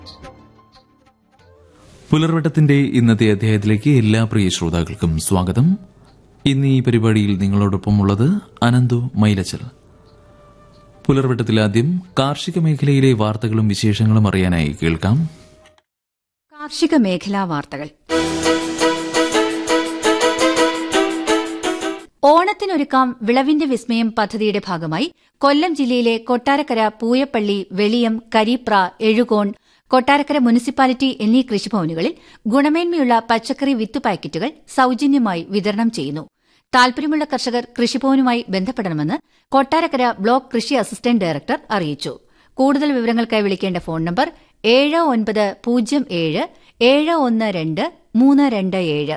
പുലർവട്ടത്തിന്റെ ഇന്നത്തെ അധ്യായത്തിലേക്ക് എല്ലാ പ്രിയ ശ്രോതാക്കൾക്കും സ്വാഗതം ഇന്ന് ഈ പരിപാടിയിൽ നിങ്ങളോടൊപ്പമുള്ളത് അനന്തു മൈലച്ചൽ പുലർവട്ടത്തിൽ ആദ്യം കാർഷിക മേഖലയിലെ വാർത്തകളും വിശേഷങ്ങളും അറിയാനായി കേൾക്കാം കാർഷിക മേഖലാ വാർത്തകൾ ഓണത്തിനൊരുക്കാം വിളവിന്റെ വിസ്മയം പദ്ധതിയുടെ ഭാഗമായി കൊല്ലം ജില്ലയിലെ കൊട്ടാരക്കര പൂയപ്പള്ളി വെളിയം കരീപ്ര എഴുകോൺ കൊട്ടാരക്കര മുനിസിപ്പാലിറ്റി എന്നീ കൃഷിഭവനുകളിൽ ഗുണമേന്മയുള്ള പച്ചക്കറി വിത്ത് പാക്കറ്റുകൾ സൌജന്യമായി വിതരണം ചെയ്യുന്നു താൽപര്യമുള്ള കർഷകർ കൃഷിഭവനുമായി ബന്ധപ്പെടണമെന്ന് കൊട്ടാരക്കര ബ്ലോക്ക് കൃഷി അസിസ്റ്റന്റ് ഡയറക്ടർ അറിയിച്ചു കൂടുതൽ വിവരങ്ങൾക്കായി വിളിക്കേണ്ട ഫോൺ നമ്പർ ഏഴ് ഒൻപത് പൂജ്യം ഏഴ് ഏഴ് ഒന്ന് രണ്ട് മൂന്ന് രണ്ട് ഏഴ്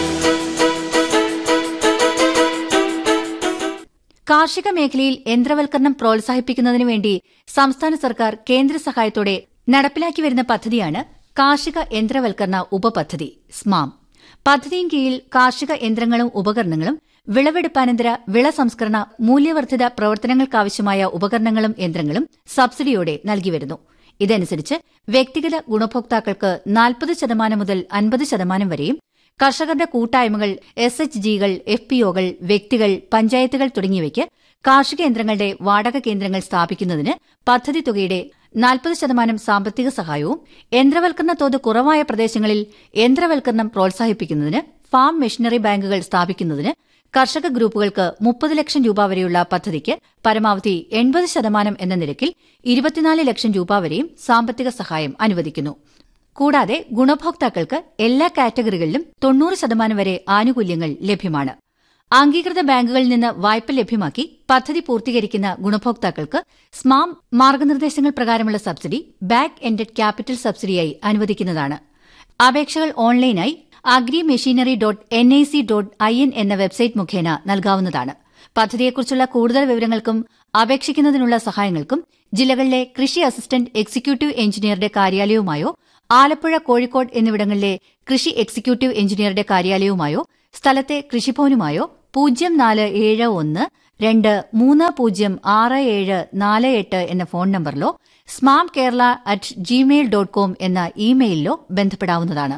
കാർഷിക മേഖലയിൽ യന്ത്രവൽക്കരണം പ്രോത്സാഹിപ്പിക്കുന്നതിനു വേണ്ടി സംസ്ഥാന സർക്കാർ കേന്ദ്ര സഹായത്തോടെ നടപ്പിലാക്കി വരുന്ന പദ്ധതിയാണ് കാർഷിക യന്ത്രവൽക്കരണ ഉപപദ്ധതി സ്മാം പദ്ധതിயின் കീഴിൽ കാർഷിക യന്ത്രങ്ങളും ഉപകരണങ്ങളും വിളവെടുപ്പാനന്തര വിള സംസ്കരണ മൂല്യവർദ്ധിത പ്രവർത്തനങ്ങൾക്കാവശ്യമായ ഉപകരണങ്ങളും യന്ത്രങ്ങളും സബ്സിഡിയോടെ നൽകിവരുന്നു ഇതനുസരിച്ച് വ്യക്തിഗത ഗുണഭോക്താക്കൾക്ക് നാൽപ്പത് ശതമാനം മുതൽ അൻപത് ശതമാനം വരെയും കർഷകരുടെ കൂട്ടായ്മകൾ എസ് എച്ച് ജികൾ എഫ് പി ഒകൾ വ്യക്തികൾ പഞ്ചായത്തുകൾ തുടങ്ങിയവയ്ക്ക് കാർഷിക യന്ത്രങ്ങളുടെ വാടക കേന്ദ്രങ്ങൾ സ്ഥാപിക്കുന്നതിന് പദ്ധതി തുകയുടെ നാൽപ്പത് ശതമാനം സാമ്പത്തിക സഹായവും യന്ത്രവൽക്കരണ തോത് കുറവായ പ്രദേശങ്ങളിൽ യന്ത്രവൽക്കരണം പ്രോത്സാഹിപ്പിക്കുന്നതിന് ഫാം മെഷീനറി ബാങ്കുകൾ സ്ഥാപിക്കുന്നതിന് കർഷക ഗ്രൂപ്പുകൾക്ക് മുപ്പത് ലക്ഷം രൂപ വരെയുള്ള പദ്ധതിക്ക് പരമാവധി എൺപത് ശതമാനം എന്ന നിരക്കിൽ ഇരുപത്തിനാല് ലക്ഷം രൂപ വരെയും സാമ്പത്തിക സഹായം അനുവദിക്കുന്നു കൂടാതെ ഗുണഭോക്താക്കൾക്ക് എല്ലാ കാറ്റഗറികളിലും തൊണ്ണൂറ് ശതമാനം വരെ ആനുകൂല്യങ്ങൾ ലഭ്യമാണ് അംഗീകൃത ബാങ്കുകളിൽ നിന്ന് വായ്പ ലഭ്യമാക്കി പദ്ധതി പൂർത്തീകരിക്കുന്ന ഗുണഭോക്താക്കൾക്ക് സ്മാം മാർഗനിർദ്ദേശങ്ങൾ പ്രകാരമുള്ള സബ്സിഡി ബാക്ക് എൻഡഡ് ക്യാപിറ്റൽ സബ്സിഡിയായി അനുവദിക്കുന്നതാണ് അപേക്ഷകൾ ഓൺലൈനായി agri machinery dot N I C dot I N എന്ന വെബ്സൈറ്റ് മുഖേന നൽകാവുന്നതാണ് പദ്ധതിയെക്കുറിച്ചുള്ള കൂടുതൽ വിവരങ്ങൾക്കും അപേക്ഷിക്കുന്നതിനുള്ള സഹായങ്ങൾക്കും ജില്ലകളിലെ കൃഷി അസിസ്റ്റന്റ് എക്സിക്യൂട്ടീവ് എഞ്ചിനീയറുടെ കാര്യാലയവുമായോ ആലപ്പുഴ കോഴിക്കോട് എന്നിവിടങ്ങളിലെ കൃഷി എക്സിക്യൂട്ടീവ് എഞ്ചിനീയറുടെ കാര്യാലയവുമായോ സ്ഥലത്തെ കൃഷിഭവനുമായോ പൂജ്യം നാല് ഏഴ് ഒന്ന് രണ്ട് മൂന്ന് പൂജ്യം ആറ് ഏഴ് നാല് എട്ട് എന്ന ഫോൺ നമ്പറിലോ SMAM Kerala at Gmail dot com എന്ന ഇമെയിലിലോ ബന്ധപ്പെടാവുന്നതാണ്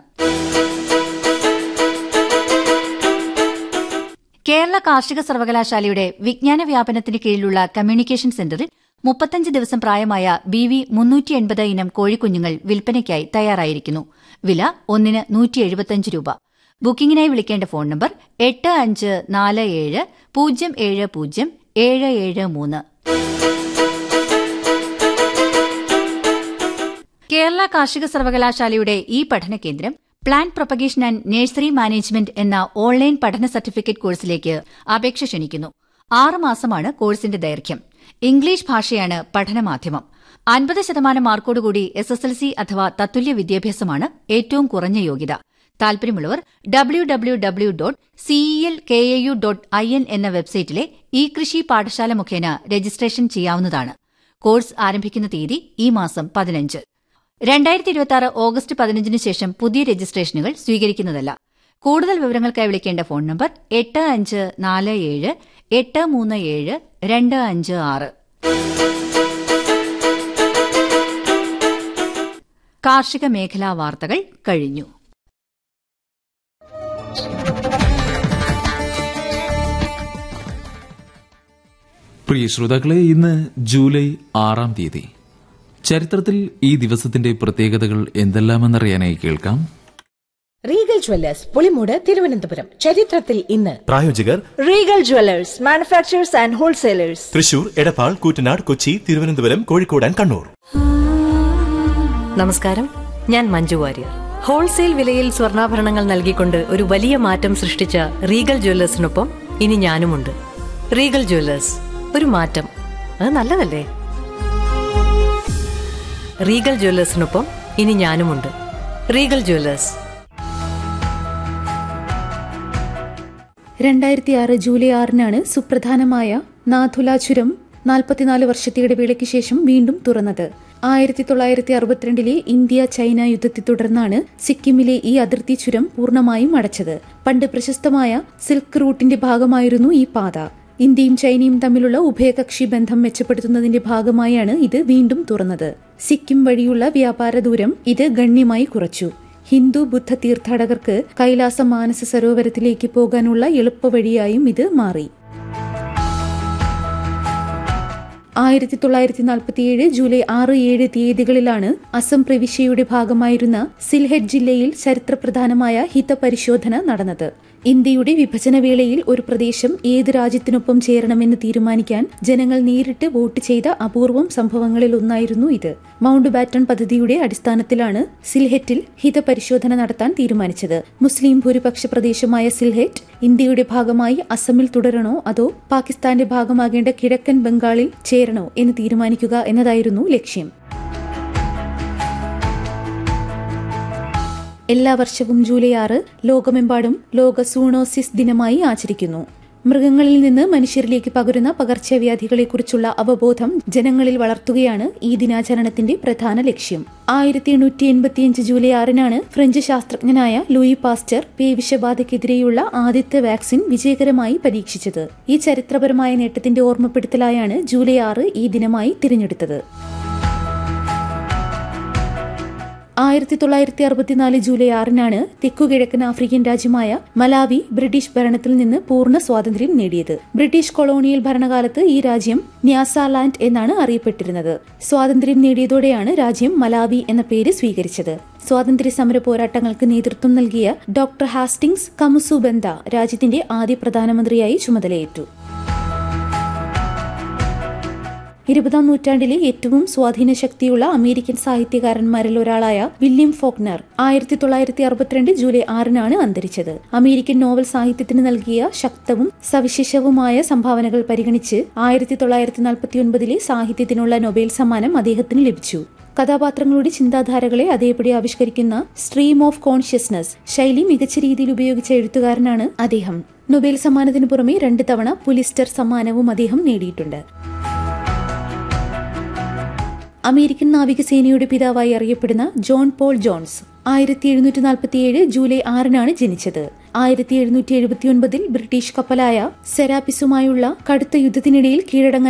കേരള കാർഷിക സർവകലാശാലയുടെ വിജ്ഞാന വ്യാപനത്തിന് കീഴിലുള്ള കമ്മ്യൂണിക്കേഷൻ സെന്ററിൽ മുപ്പത്തഞ്ച് ദിവസം പ്രായമായ ബി വി മുന്നൂറ്റി എൺപത് ഇനം കോഴിക്കുഞ്ഞുങ്ങൾ വിൽപ്പനയ്ക്കായി തയ്യാറായിരിക്കുന്നു വില ഒന്നിന് നൂറ്റി എഴുപത്തിയഞ്ച് രൂപ ബുക്കിംഗിനായി വിളിക്കേണ്ട ഫോൺ നമ്പർ എട്ട് അഞ്ച് നാല് ഏഴ് പൂജ്യം ഏഴ് പൂജ്യം ഏഴ് ഏഴ് മൂന്ന് കേരള കാർഷിക സർവകലാശാലയുടെ ഈ പഠന കേന്ദ്രം plant propagation and nursery management എന്ന ഓൺലൈൻ പഠന സർട്ടിഫിക്കറ്റ് കോഴ്സിലേക്ക് അപേക്ഷ ക്ഷണിക്കുന്നു ആറ് മാസമാണ് കോഴ്സിന്റെ ദൈർഘ്യം ഇംഗ്ലീഷ് ഭാഷയാണ് പഠനമാധ്യമം അൻപത് ശതമാനം മാർക്കോടുകൂടി എസ് എസ് എൽ സി അഥവാ തത്തുല്യ വിദ്യാഭ്യാസമാണ് ഏറ്റവും കുറഞ്ഞ യോഗ്യത താൽപര്യമുള്ളവർ W W W dot CEL K A U dot I N എന്ന വെബ്സൈറ്റിലെ ഇ കൃഷി പാഠശാല മുഖേന രജിസ്ട്രേഷൻ ചെയ്യാവുന്നതാണ് കോഴ്സ് ആരംഭിക്കുന്ന തീയതി ഈ മാസം പതിനഞ്ച് രണ്ടായിരത്തി ഇരുപത്തി ഓഗസ്റ്റ് പതിനഞ്ചിന് ശേഷം പുതിയ രജിസ്ട്രേഷനുകൾ സ്വീകരിക്കുന്നതല്ല കൂടുതൽ വിവരങ്ങൾക്കായി വിളിക്കേണ്ട ഫോൺ നമ്പർ എട്ട് അഞ്ച് നാല് ഏഴ് എട്ട് മൂന്ന് ഏഴ് രണ്ട് അഞ്ച് ആറ് കാർഷിക മേഖലാ വാർത്തകൾ കഴിഞ്ഞു പ്രിയ ശ്രോതാക്കളെ ഇന്ന് ജൂലൈ ആറാം തീയതി ചരിത്രത്തിൽ ഈ ദിവസത്തിന്റെ പ്രത്യേകതകൾ എന്തെല്ലാമെന്നറിയാനായി കേൾക്കാം റീഗൽ ജ്വല്ലേഴ്സ് പുളിമൂട് തിരുവനന്തപുരം ചരിത്രത്തിൽ ഇന്ന് പ്രായോജകർ Regal jewellers manufacturers and wholesalers Thrissur Edappal Koottanad Kochi Thiruvananthapuram Kozhikode and Kannur നമസ്കാരം ഞാൻ മഞ്ജു വാര്യർ ഹോൾസെയിൽ വിലയിൽ സ്വർണ്ണാഭരണങ്ങൾ നൽകിക്കൊണ്ട് ഒരു വലിയ മാറ്റം സൃഷ്ടിച്ച റീഗൽ ജ്വല്ലേഴ്സിനൊപ്പം ഇനി ഞാനുമുണ്ട് റീഗൽ ജ്വല്ലേഴ്സ് ഒരു മാറ്റം അത് നല്ലതല്ലേ റീഗൽ ജ്വല്ലേഴ്സിനൊപ്പം ഇനി ഞാനുമുണ്ട് റീഗൽ ജ്വല്ലേഴ്സ് രണ്ടായിരത്തി ആറ് ജൂലൈ ആറിനാണ് സുപ്രധാനമായ നാഥുല ചുരം നാൽപ്പത്തിനാല് വർഷത്തെ ഇടവേളയ്ക്ക് ശേഷം വീണ്ടും തുറന്നത് ആയിരത്തി തൊള്ളായിരത്തി അറുപത്തിരണ്ടിലെ ഇന്ത്യ ചൈന യുദ്ധത്തെ തുടർന്നാണ് സിക്കിമിലെ ഈ അതിർത്തി ചുരം പൂർണ്ണമായും അടച്ചത് പണ്ട് പ്രശസ്തമായ സിൽക്ക് റൂട്ടിന്റെ ഭാഗമായിരുന്നു ഈ പാത ഇന്ത്യയും ചൈനയും തമ്മിലുള്ള ഉഭയകക്ഷി ബന്ധം മെച്ചപ്പെടുത്തുന്നതിന്റെ ഭാഗമായാണ് ഇത് വീണ്ടും തുറന്നത് സിക്കിം വഴിയുള്ള വ്യാപാര ദൂരം ഇത് ഗണ്യമായി കുറച്ചു ഹിന്ദു ബുദ്ധ തീർത്ഥാടകർക്ക് കൈലാസ മാനസ സരോവരത്തിലേക്ക് പോകാനുള്ള എളുപ്പവഴിയായും ഇത് മാറി ആയിരത്തി തൊള്ളായിരത്തി നാൽപ്പത്തിയേഴ് ജൂലൈ ആറ് ഏഴ് തീയതികളിലാണ് അസം പ്രവിശ്യയുടെ ഭാഗമായിരുന്ന സിൽഹെറ്റ് ജില്ലയിൽ ചരിത്രപ്രധാനമായ ഹിതപരിശോധന നടന്നത് ഇന്ത്യയുടെ വിഭജനവേളയിൽ ഒരു പ്രദേശം ഏത് രാജ്യത്തിനൊപ്പം ചേരണമെന്ന് തീരുമാനിക്കാൻ ജനങ്ങൾ നേരിട്ട് വോട്ട് ചെയ്ത അപൂർവം സംഭവങ്ങളിൽ ഒന്നായിരുന്നു ഇത് മൗണ്ട് ബാറ്റൺ പദ്ധതിയുടെ അടിസ്ഥാനത്തിലാണ് സിൽഹെറ്റിൽ ഹിതപരിശോധന നടത്താൻ തീരുമാനിച്ചത് മുസ്ലിം ഭൂരിപക്ഷ പ്രദേശമായ സിൽഹെറ്റ് ഇന്ത്യയുടെ ഭാഗമായി അസമിൽ തുടരണോ അതോ പാകിസ്ഥാന്റെ ഭാഗമാകേണ്ട കിഴക്കൻ ബംഗാളിൽ ചേരണോ എന്ന് തീരുമാനിക്കുക എന്നതായിരുന്നു ലക്ഷ്യം എല്ലാ വർഷവും ജൂലൈ ആറ് ലോകമെമ്പാടും ലോക സൂണോസിസ് ദിനമായി ആചരിക്കുന്നു മൃഗങ്ങളിൽ നിന്ന് മനുഷ്യരിലേക്ക് പകരുന്ന പകർച്ചവ്യാധികളെക്കുറിച്ചുള്ള അവബോധം ജനങ്ങളിൽ വളർത്തുകയാണ് ഈ ദിനാചരണത്തിന്റെ പ്രധാന ലക്ഷ്യം ആയിരത്തി എണ്ണൂറ്റി എൺപത്തിയഞ്ച് ജൂലൈ ആറിനാണ് ഫ്രഞ്ച് ശാസ്ത്രജ്ഞനായ ലൂയി പാസ്റ്റർ പേവിഷബാധയ്ക്കെതിരെയുള്ള ആദ്യത്തെ വാക്സിൻ വിജയകരമായി പരീക്ഷിച്ചത് ഈ ചരിത്രപരമായ നേട്ടത്തിന്റെ ഓർമ്മപ്പെടുത്തലായാണ് ജൂലൈ ആറ് ഈ ദിനമായി തിരഞ്ഞെടുത്തത് ആയിരത്തി തൊള്ളായിരത്തി അറുപത്തിനാല് ജൂലൈ ആറിനാണ് തെക്കുകിഴക്കൻ ആഫ്രിക്കൻ രാജ്യമായ മലാവി ബ്രിട്ടീഷ് ഭരണത്തിൽ നിന്ന് പൂർണ്ണ സ്വാതന്ത്ര്യം നേടിയത് ബ്രിട്ടീഷ് കൊളോണിയൽ ഭരണകാലത്ത് ഈ രാജ്യം ന്യാസാലാൻഡ് എന്നാണ് അറിയപ്പെട്ടിരുന്നത് സ്വാതന്ത്ര്യം നേടിയതോടെയാണ് രാജ്യം മലാവി എന്ന പേര് സ്വീകരിച്ചത് സ്വാതന്ത്ര്യ സമര പോരാട്ടങ്ങൾക്ക് നേതൃത്വം നൽകിയ ഡോക്ടർ ഹാസ്റ്റിംഗ്സ് കമുസുബന്ദ രാജ്യത്തിന്റെ ആദ്യ പ്രധാനമന്ത്രിയായി ചുമതലയേറ്റു ഇരുപതാം നൂറ്റാണ്ടിലെ ഏറ്റവും സ്വാധീന ശക്തിയുള്ള അമേരിക്കൻ സാഹിത്യകാരന്മാരിൽ ഒരാളായ വില്യം ഫോക്നർ ആയിരത്തി തൊള്ളായിരത്തി അറുപത്തിരണ്ട് ജൂലൈ ആറിനാണ് അന്തരിച്ചത് അമേരിക്കൻ നോവൽ സാഹിത്യത്തിന് നൽകിയ ശക്തവും സവിശേഷവുമായ സംഭാവനകൾ പരിഗണിച്ച് ആയിരത്തി തൊള്ളായിരത്തി നാൽപ്പത്തിയൊൻപതിലെ സാഹിത്യത്തിനുള്ള നൊബേൽ സമ്മാനം അദ്ദേഹത്തിന് ലഭിച്ചു കഥാപാത്രങ്ങളുടെ ചിന്താധാരകളെ അതേപടി ആവിഷ്കരിക്കുന്ന സ്ട്രീം ഓഫ് കോൺഷ്യസ്നസ് ശൈലി മികച്ച രീതിയിൽ ഉപയോഗിച്ച എഴുത്തുകാരനാണ് അദ്ദേഹം നൊബേൽ സമ്മാനത്തിനു പുറമെ രണ്ട് തവണ പുലിസ്റ്റർ സമ്മാനവും അദ്ദേഹം നേടിയിട്ടുണ്ട് അമേരിക്കൻ നാവികസേനയുടെ പിതാവായി അറിയപ്പെടുന്ന ജോൺ പോൾ ജോൺസ് ആയിരത്തി എഴുന്നൂറ്റി നാൽപ്പത്തിയേഴ് ജൂലൈ ആറിനാണ് ജനിച്ചത് ആയിരത്തി എഴുന്നൂറ്റി എഴുപത്തിയൊൻപതിൽ ബ്രിട്ടീഷ് കപ്പലായ സെരാപ്പിസുമായുള്ള കടുത്ത യുദ്ധത്തിനിടയിൽ കീഴടങ്ങാൻ